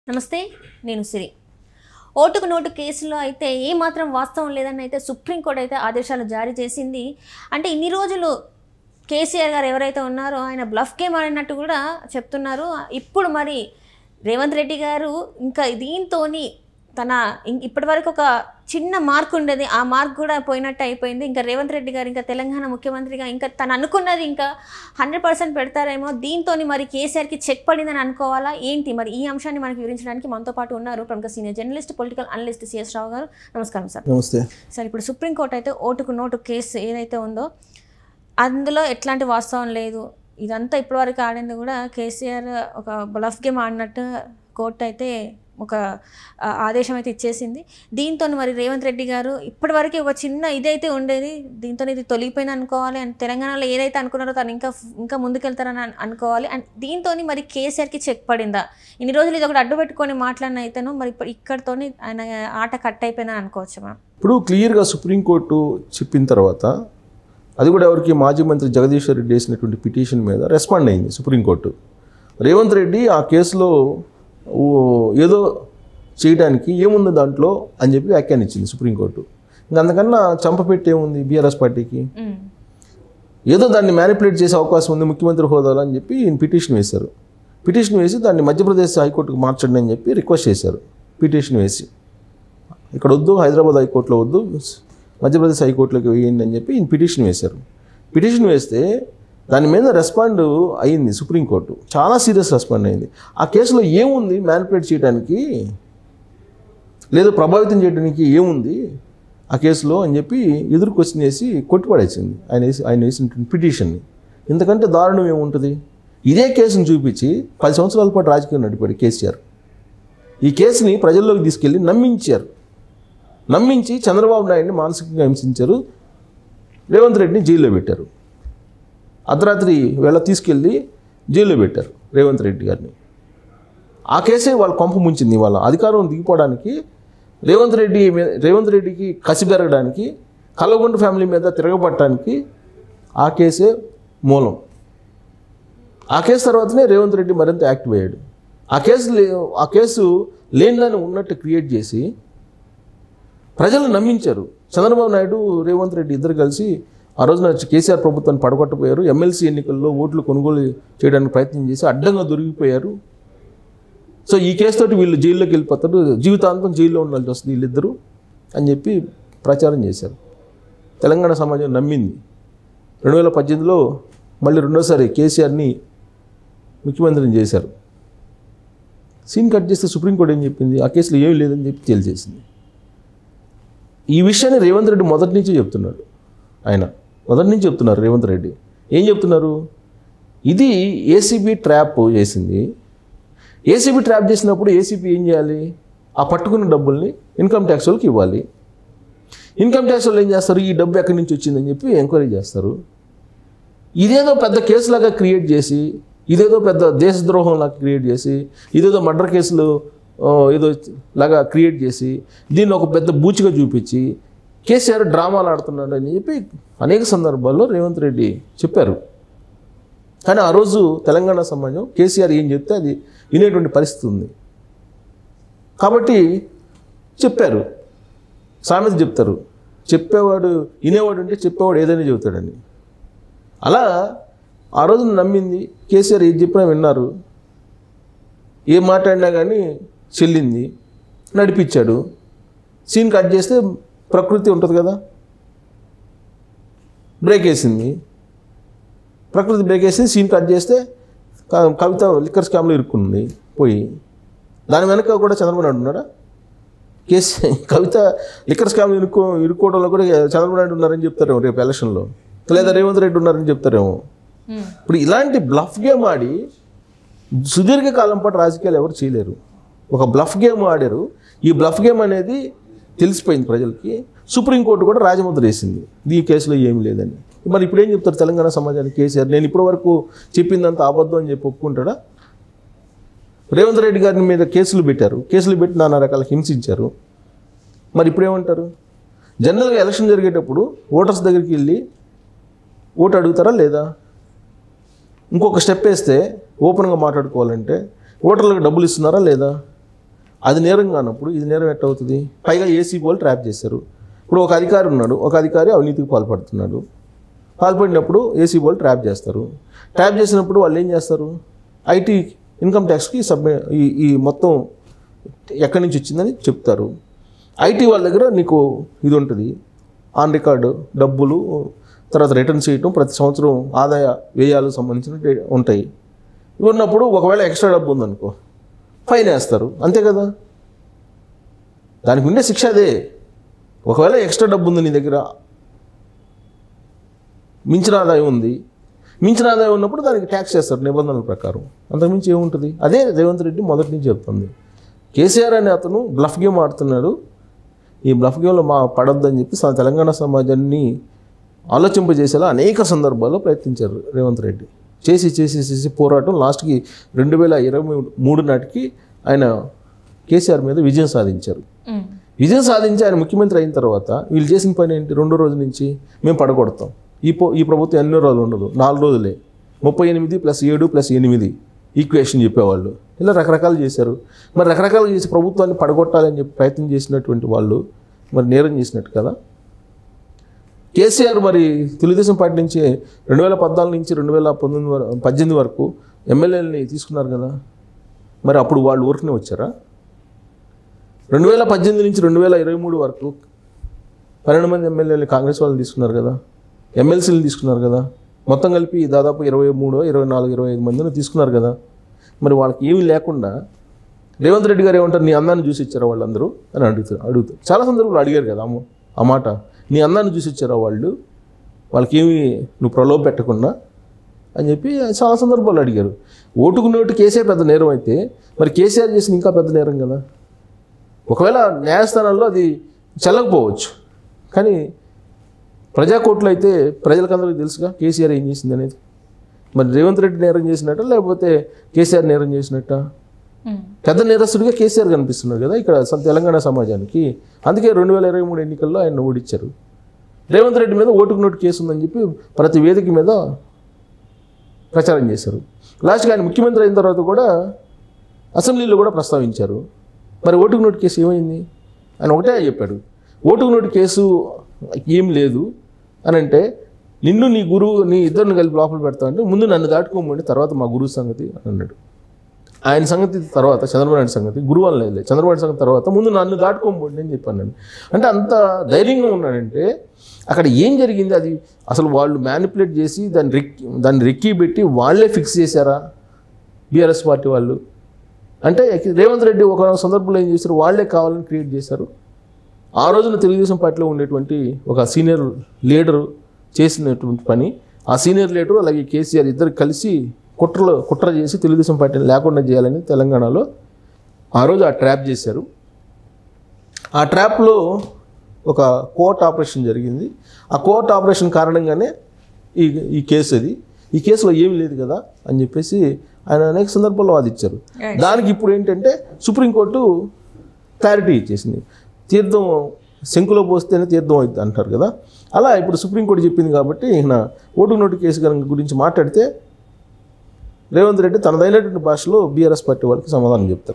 నమస్తే నేను సిరి ఓటుకు నోటు కేసులో అయితే ఏమాత్రం వాస్తవం లేదని అయితే సుప్రీంకోర్టు అయితే ఆదేశాలు జారీ చేసింది అంటే ఇన్ని రోజులు కేసీఆర్ గారు ఎవరైతే ఉన్నారో ఆయన బ్లఫ్ గేమ్ ఆడినట్టు కూడా చెప్తున్నారు ఇప్పుడు మరి రేవంత్ రెడ్డి గారు ఇంకా దీంతోని తన ఇం- ఇప్పటివరకు ఒక చిన్న మార్క్ ఉండేది ఆ మార్క్ కూడా పోయినట్టు అయిపోయింది ఇంకా రేవంత్ రెడ్డి గారు ఇంకా తెలంగాణ ముఖ్యమంత్రిగా ఇంకా తను అనుకున్నది ఇంకా హండ్రెడ్ పర్సెంట్ పెడతారేమో దీంతో మరి కేసీఆర్కి చెక్ పడిందని అనుకోవాలా ఏంటి మరి ఈ అంశాన్ని మనకి వివరించడానికి మనతో పాటు ఉన్నారు ప్రముఖ senior journalist political analyst C S Rao garu నమస్కారం సార్ నమస్తే సార్ ఇప్పుడు సుప్రీంకోర్టు అయితే ఓటుకు నోటు కేసు ఏదైతే ఉందో అందులో ఎట్లాంటి వాస్తవం లేదు ఇదంతా ఇప్పటివరకు ఆడింది కూడా కేసీఆర్ ఒక బ్లఫ్ గేమ్ ఆడినట్టు కోర్టు అయితే ఒక ఆ, ఆదేశం అయితే ఇచ్చేసింది దీంతో మరి రేవంత్ రెడ్డి గారు ఇప్పటివరకు ఒక చిన్న ఇదైతే ఉండేది దీంతో ఇది తొలగిపోయింది అనుకోవాలి అండ్ తెలంగాణలో ఏదైతే అనుకున్నారో తను ఇంకా ఇంకా ముందుకెళ్తారని అన్- అనుకోవాలి అండ్ దీంతో మరి కేసీఆర్కి చెక్ పడిందా ఇన్ని రోజులు ఇది ఒకటి అడ్డు పెట్టుకొని మాట్లాడిన అయితేను మరి ఇప్పుడు ఇక్కడతోని ఆయన ఆట కట్ అయిపోయిందని అనుకోవచ్చు మనం ఇప్పుడు క్లియర్గా సుప్రీంకోర్టు చెప్పిన తర్వాత అది కూడా ఎవరికి మాజీ మంత్రి జగదీశ్వర్ రెడ్డి వేసినటువంటి పిటిషన్ మీద రెస్పాండ్ అయింది సుప్రీంకోర్టు రేవంత్ రెడ్డి ఆ కేసులో ఓ ఏదో చేయడానికి ఏముంది దాంట్లో అని చెప్పి వ్యాఖ్యానించింది సుప్రీంకోర్టు ఇంకా అందుకన్నా చంపపెట్టి ఏముంది బీఆర్ఎస్ పార్టీకి ఉమ్. ఏదో దాన్ని మ్యానిపులేట్ చేసే అవకాశం ఉంది ముఖ్యమంత్రి హోదాలో అని చెప్పి ఈయన పిటిషన్ వేశారు పిటిషన్ వేసి దాన్ని మధ్యప్రదేశ్ హైకోర్టుకు మార్చండి అని చెప్పి రిక్వెస్ట్ చేశారు పిటిషన్ వేసి ఇక్కడ వద్దు హైదరాబాద్ హైకోర్టులో వద్దు మధ్యప్రదేశ్ హైకోర్టులోకి వేయండి అని చెప్పి ఈయన పిటిషన్ వేశారు పిటిషన్ వేస్తే దాని మీద రెస్పాండ్ అయ్యింది సుప్రీంకోర్టు చాలా సీరియస్ రెస్పాండ్ అయింది ఆ కేసులో ఏముంది మ్యానిపులేట్ చేయడానికి లేదా ప్రభావితం చేయడానికి ఏముంది ఆ కేసులో అని చెప్పి ఎదురు క్వశ్చన్ వేసి కొట్టిపడేసింది ఆయన వేసి ఆయన వేసినటువంటి పిటిషన్ని ఇంతకంటే దారుణం ఏముంటుంది ఇదే కేసును చూపించి పది సంవత్సరాల పాటు రాజకీయం నడిపాడు కేసీఆర్ ఈ కేసుని ప్రజల్లోకి తీసుకెళ్ళి నమ్మించారు నమ్మించి చంద్రబాబు నాయుడిని మానసికంగా హింసించారు రేవంత్ రెడ్డిని జైల్లో పెట్టారు అర్ధరాత్రి వేళ తీసుకెళ్ళి జైల్లో పెట్టారు రేవంత్ రెడ్డి గారిని ఆ కేసే వాళ్ళ కొంప ముంచింది వాళ్ళ అధికారం దిగిపోవడానికి రేవంత్ రెడ్డి మీద- రేవంత్ రెడ్డికి కసి పెరగడానికి కల్లగొండ ఫ్యామిలీ మీద తిరగబట్టడానికి ఆ కేసే మూలం ఆ కేసు తర్వాతనే రేవంత్ రెడ్డి మరింత యాక్టివ్ అయ్యాడు ఆ కేసు లే ఆ కేసు లేనిదని ఉన్నట్టు క్రియేట్ చేసి ప్రజలు నమ్మించారు చంద్రబాబు నాయుడు రేవంత్ రెడ్డి ఇద్దరు కలిసి ఆ రోజున కేసీఆర్ ప్రభుత్వాన్ని పడగొట్టపోయారు ఎమ్మెల్సీ ఎన్నికల్లో ఓట్లు కొనుగోలు చేయడానికి ప్రయత్నం చేసి అడ్డంగా దొరికిపోయారు సో ఈ కేసుతోటి వీళ్ళు జైల్లోకి వెళ్ళిపోతారు జీవితాంతం జైల్లో ఉండాల్సి వస్తుంది వీళ్ళిద్దరూ అని చెప్పి ప్రచారం చేశారు తెలంగాణ సమాజం నమ్మింది రెండు వేల పద్దెనిమిదిలో మళ్ళీ రెండోసారి కేసీఆర్ని ముఖ్యమంత్రిని చేశారు సీన్ కట్ చేస్తే సుప్రీంకోర్టు ఏం చెప్పింది ఆ కేసులో ఏమీ లేదని చెప్పి తేల్చేసింది ఈ విషయాన్ని రేవంత్ రెడ్డి మొదటి నుంచి చెప్తున్నాడు ఆయన మొదటి నుంచి చెప్తున్నారు రేవంత్ రెడ్డి ఏం చెప్తున్నారు ఇది ఏసీబీ ట్రాప్ చేసింది ఏసీబీ ట్రాప్ చేసినప్పుడు ఏసీబీ ఏం చేయాలి ఆ పట్టుకున్న డబ్బుల్ని ఇన్కమ్ ట్యాక్స్ వాళ్ళకి ఇవ్వాలి ఇన్కమ్ ట్యాక్స్ వాళ్ళు ఏం చేస్తారు ఈ డబ్బు ఎక్కడి నుంచి వచ్చిందని చెప్పి ఎంక్వైరీ చేస్తారు ఇదేదో పెద్ద కేసులాగా క్రియేట్ చేసి ఇదేదో పెద్ద దేశద్రోహంలాగా క్రియేట్ చేసి ఇదేదో మర్డర్ కేసులు ఆ, ఏదో లాగా క్రియేట్ చేసి దీన్ని ఒక పెద్ద బూచిగా చూపించి కేసీఆర్ డ్రామాలు ఆడుతున్నాడు అని చెప్పి అనేక సందర్భాల్లో రేవంత్ రెడ్డి చెప్పారు కానీ ఆ రోజు తెలంగాణ సమాజం కేసీఆర్ ఏం చెప్తే అది వినేటువంటి పరిస్థితి ఉంది కాబట్టి చెప్పారు సామెత చెప్తారు చెప్పేవాడు వినేవాడు అంటే చెప్పేవాడు ఏదైనా చెబుతాడని అలా ఆ రోజు నమ్మింది కేసీఆర్ ఏది చెప్పినా విన్నారు ఏం మాట్లాడినా కానీ చెల్లింది నడిపించాడు సీన్ కట్ చేస్తే ప్రకృతి ఉంటుంది కదా బ్రేక్ వేసింది ప్రకృతి బ్రేక్ వేసి సీన్ కట్ చేస్తే క- కవిత లిక్కర్ స్కామ్లో ఇరుక్కుంది పోయి దాని వెనక కూడా చంద్రబాబు నాయుడు ఉన్నాడా కేసు కవిత లిక్కర్ స్కామ్లో ఇరుక్కో ఇరుక్కోవడంలో కూడా చంద్రబాబు నాయుడు ఉన్నారని చెప్తారేమో రేపు ఎలక్షన్లో లేదా రేవంత్ రెడ్డి ఉన్నారని చెప్తారేమో ఉమ్. ఇప్పుడు ఇలాంటి బ్లఫ్ గేమ్ ఆడి సుదీర్ఘ కాలం పాటు రాజకీయాలు ఎవరు చేయలేరు ఒక బ్లఫ్ గేమ్ ఆడారు ఈ బ్లఫ్ గేమ్ అనేది తెలిసిపోయింది ప్రజలకి సుప్రీంకోర్టు కూడా రాజముద్ర వేసింది ఈ కేసులో ఏమీ లేదని మరి ఇప్పుడు ఏం చెప్తారు తెలంగాణ సమాజానికి కేసీఆర్ నేను ఇప్పటి వరకు చెప్పిందంత అబద్ధం అని చెప్పి ఒప్పుకుంటాడా రేవంత్ రెడ్డి గారి మీద కేసులు పెట్టారు కేసులు పెట్టి నానా రకాల హింసించారు మరి ఇప్పుడు ఏమంటారు జనరల్గా ఎలక్షన్ జరిగేటప్పుడు ఓటర్స్ దగ్గరికి వెళ్ళి ఓటు అడుగుతారా లేదా ఇంకొక స్టెప్ వేస్తే ఓపెన్గా మాట్లాడుకోవాలంటే ఓటర్లకు డబ్బులు ఇస్తున్నారా లేదా అది నేరం కానప్పుడు ఇది నేరం ఎట్ట అవుతుంది పైగా ఏసీబీ వాళ్ళు ట్రాప్ చేశారు ఇప్పుడు ఒక అధికారి ఉన్నాడు ఒక అధికారి అవినీతికి పాల్పడుతున్నాడు పాల్పడినప్పుడు ఏసీబీ వాళ్ళు ట్రాప్ చేస్తారు ట్రాప్ చేసినప్పుడు వాళ్ళు ఏం చేస్తారు ఐటీ ఇన్కమ్ ట్యాక్స్కి సబ్మి ఈ ఈ మొత్తం ఎక్కడి నుంచి వచ్చిందని చెప్తారు ఐటీ వాళ్ళ దగ్గర నీకు ఇది ఉంటుంది ఆన్ రికార్డు డబ్బులు తర్వాత రిటర్న్ చేయటం ప్రతి సంవత్సరం ఆదాయ వ్యయాలు సంబంధించిన డే- ఉంటాయి ఇవి ఉన్నప్పుడు ఒకవేళ ఎక్స్ట్రా డబ్బు ఉందనుకో ఫైన్ వేస్తారు అంతే కదా దానికి ఉండే శిక్ష అదే ఒకవేళ ఎక్స్ట్రా డబ్బు ఉంది నీ దగ్గర మించిన ఆదాయం ఉంది మించిన ఆదాయం ఉన్నప్పుడు దానికి ట్యాక్స్ చేస్తారు నిబంధనల ప్రకారం అంతకుమించి ఏముంటుంది అదే రేవంత్ రెడ్డి మొదటి నుంచి చెప్తుంది కేసీఆర్ అనే అతను బ్లఫ్ గేమ్ ఆడుతున్నాడు ఈ బ్లఫ్ గేమ్లో మా పడొద్దని చెప్పి స- తెలంగాణ సమాజాన్ని ఆలోచింపజేసేలా అనేక సందర్భాల్లో ప్రయత్నించారు రేవంత్ రెడ్డి చేసి చేసి చేసి పోరాటం లాస్ట్కి రెండు వేల ఇరవై మూడు నాటికి ఆయన కేసీఆర్ మీద విజయం సాధించారు ఉమ్. విజయం సాధించి ఆయన ముఖ్యమంత్రి అయిన తర్వాత వీళ్ళు చేసిన పని ఏంటి రెండో రోజు నుంచి మేము పడగొడతాం ఈ పో ఈ ప్రభుత్వం ఎన్నో రోజులు ఉండదు నాలుగు రోజులే ముప్పై ఎనిమిది ప్లస్ ఏడు ప్లస్ ఎనిమిది ఈక్వేషన్ చెప్పేవాళ్ళు ఇలా రకరకాలు చేశారు మరి రకరకాలు చేసి ప్రభుత్వాన్ని పడగొట్టాలని చెప్పి ప్రయత్నం చేసినటువంటి వాళ్ళు మరి నేరం చేసినట్టు కదా కేసీఆర్ మరి తెలుగుదేశం పార్టీ నుంచి రెండు వేల పద్నాలుగు నుంచి రెండు వేల పంతొమ్మిది వరకు పద్దెనిమిది వరకు ఎమ్మెల్యేలని తీసుకున్నారు కదా మరి అప్పుడు వాళ్ళు ఊరికనే వచ్చారా రెండు వేల పద్దెనిమిది నుంచి రెండు వేల ఇరవై మూడు వరకు పన్నెండు మంది ఎమ్మెల్యేలు కాంగ్రెస్ వాళ్ళు తీసుకున్నారు కదా ఎమ్మెల్సీలు తీసుకున్నారు కదా మొత్తం కలిపి దాదాపు ఇరవై మూడు ఇరవై నాలుగు ఇరవై ఐదు మందిని తీసుకున్నారు కదా మరి వాళ్ళకి ఏమీ లేకుండా రేవంత్ రెడ్డి గారు ఏమంటారు నీ అందాన్ని చూసి ఇచ్చారా వాళ్ళందరూ అని అడుగుతారు అడుగుతారు చాలా సందర్భాలు అడిగారు కదా అమ్మ ఆ మాట నీ అందాన్ని చూసి ఇచ్చారా వాళ్ళు వాళ్ళకి ఏమి నువ్వు ప్రలోభ పెట్టకుండా అని చెప్పి చాలా సందర్భాలు అడిగారు ఓటుకు నోటు కేసీఆర్ పెద్ద నేరం అయితే మరి కేసీఆర్ చేసిన ఇంకా పెద్ద నేరం కదా ఒకవేళ న్యాయస్థానాల్లో అది చెల్లకపోవచ్చు కానీ ప్రజాకోర్టులో అయితే ప్రజలకందరికీ తెలుసుగా కేసీఆర్ ఏం చేసింది అనేది మరి రేవంత్ రెడ్డి నేరం చేసినట్ట లేకపోతే కేసీఆర్ నేరం చేసినట్ట ఉమ్. పెద్ద నేరస్తుడిగా కేసీఆర్ కనిపిస్తున్నారు కదా ఇక్కడ స- తెలంగాణ సమాజానికి అందుకే రెండు వేల ఇరవై మూడు ఎన్నికల్లో ఆయన ఓడించారు రేవంత్ రెడ్డి మీద ఓటుకు నోటు కేసు ఉందని చెప్పి ప్రతి వేదిక మీద ప్రచారం చేశారు లాస్ట్గా ఆయన ముఖ్యమంత్రి అయిన తర్వాత కూడా అసెంబ్లీలో కూడా ప్రస్తావించారు మరి ఓటుకు నోటు కేసు ఏమైంది ఆయన ఒకటే చెప్పాడు ఓటుకు నోటు కేసు ఏం లేదు అని అంటే నిన్ను నీ గురువు నీ ఇద్దరిని కలిపి లోపల పెడతా అంటే ముందు నన్ను దాటుకోమండి తర్వాత మా గురువు సంగతి అని అన్నాడు ఆయన సంగతి తర్వాత చంద్రబాబు నాయుడు సంగతి గురువు అని లేదు చంద్రబాబు నాయుడు సంగతి తర్వాత ముందు నన్ను దాటుకోబోండి అని చెప్పాను నేను అంటే అంత ధైర్యంగా ఉన్నాడంటే అక్కడ ఏం జరిగింది అది అసలు వాళ్ళు మ్యానిపులేట్ చేసి దాన్ని రెక్కి దాన్ని రెక్కి పెట్టి వాళ్ళే ఫిక్స్ చేశారా బీఆర్ఎస్ పార్టీ వాళ్ళు అంటే రేవంత్ రెడ్డి ఒక సందర్భంలో ఏం చేశారు వాళ్ళే కావాలని క్రియేట్ చేశారు ఆ రోజున తెలుగుదేశం పార్టీలో ఉండేటువంటి ఒక సీనియర్ లీడరు చేసినటువంటి పని ఆ సీనియర్ లీడరు అలాగే కేసీఆర్ ఇద్దరు కలిసి కుట్రలో కుట్ర చేసి తెలుగుదేశం పార్టీని లేకుండా చేయాలని తెలంగాణలో ఆ రోజు ఆ ట్రాప్ చేశారు ఆ ట్రాప్లో ఒక కోర్ట్ ఆపరేషన్ జరిగింది ఆ కోర్ట్ ఆపరేషన్ కారణంగానే ఈ ఈ కేసు అది ఈ కేసులో ఏమీ లేదు కదా అని చెప్పేసి ఆయన అనేక సందర్భాల్లో వాదించారు దానికి ఇప్పుడు ఏంటంటే సుప్రీంకోర్టు క్లారిటీ ఇచ్చేసింది తీర్థం శంకులో పోస్తేనే తీర్థం అవుతుంది అంటారు కదా అలా ఇప్పుడు సుప్రీంకోర్టు చెప్పింది కాబట్టి ఈయన ఓటు నోటు కేసు కనుక గురించి మాట్లాడితే రేవంత్ రెడ్డి తనదైనటువంటి భాషలో బీఆర్ఎస్ పార్టీ వాళ్ళకి సమాధానం చెప్తారు